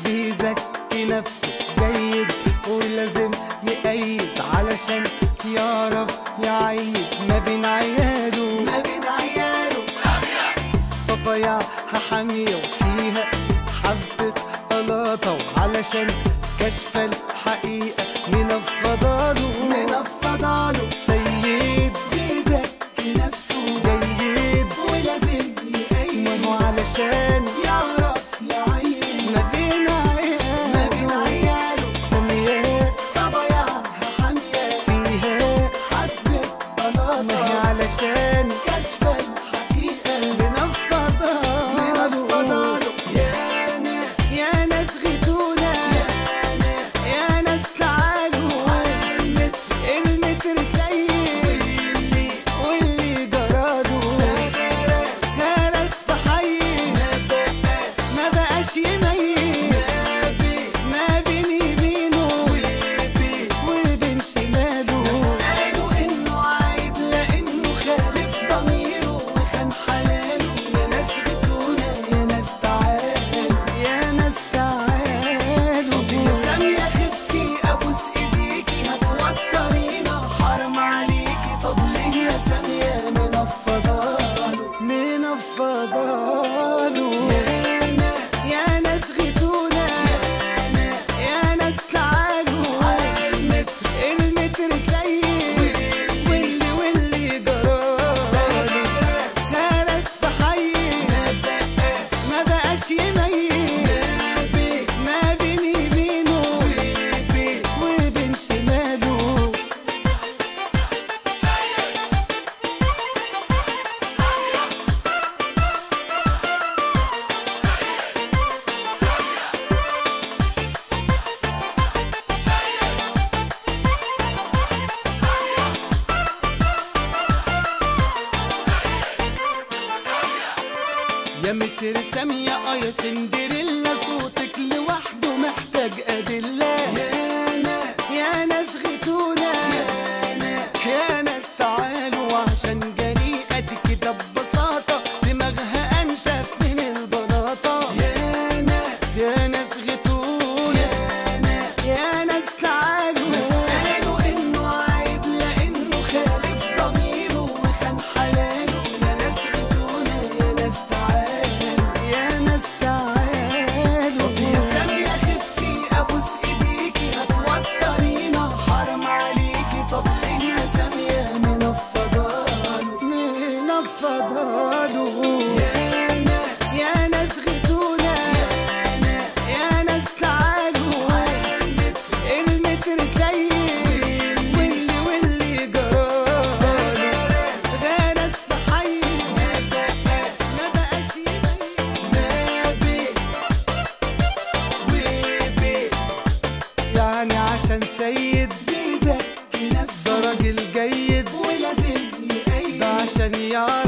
بيزكي نفسه جيد ولازم يقيد علشان يعرف يعيد ما بين عياله ما بين عياله باباياها حامية وفيها حبة قلاطة وعلشان كشف الحقيقة منفضاله منفضاله سيد بيزكي نفسه جيد ولازم يقيد ما هو علشان يعرف يعين ما بين عياله ما بين عياله سميات باباياها حامية فيها حبة قلاطة ما هي علشان كشف الحقيقة منفضاله منفضاله يا ناس يا ناس غيتونا يا ناس يا ناس تعالوا المتر سيد واللي جراده هرس في حي ما بقاش يميز ما بين يمينه وبين شماله نسأله انه عيب لانه خالف ضميره وخان حلاله يا ناس غتونا يا ناس تعالوا يا ناس تعالوا يا سامية خفي ابوس ايديكي هتوترينا حرام عليكي طب ليه يا سامية منفضاله منفضاله يا ناس يا ناس غتونا يا ناس تعالوا المتر سيد واللي واللي جراله هرس في حي ما بقاش يميز ما بين يمينه وبين شماله يا متر سامية اه يا سندريلا صوتك لوحده محتاج أدلة يا ناس يا ناس غيتونا يا ناس يا ناس تعالوا عشان جريئتك كده ببساطة دماغها أنشف من البلاطة يا ناس يا ناس غيتونا يا ناس يا ناس تعالوا نسأله إنه عيب لأنه خالف ضميره وخان حلاله يا ناس غيتونا يا ناس تعالوا يا ناس تعالوا يا سامية خفي أبوس إيديكي هتوترينا حرام عليكي طب ليه يا سامية منفضاله منفضاله يا ناس يا ناس غيتونا يا ناس يا ناس تعالوا المتر سيد واللي واللي جراله غرس في حي ما بقاش يبين نبي وبي يعني عشان سيد بيزكي نفسه ده راجل جيد ولازم يقيد ده عشان يعرف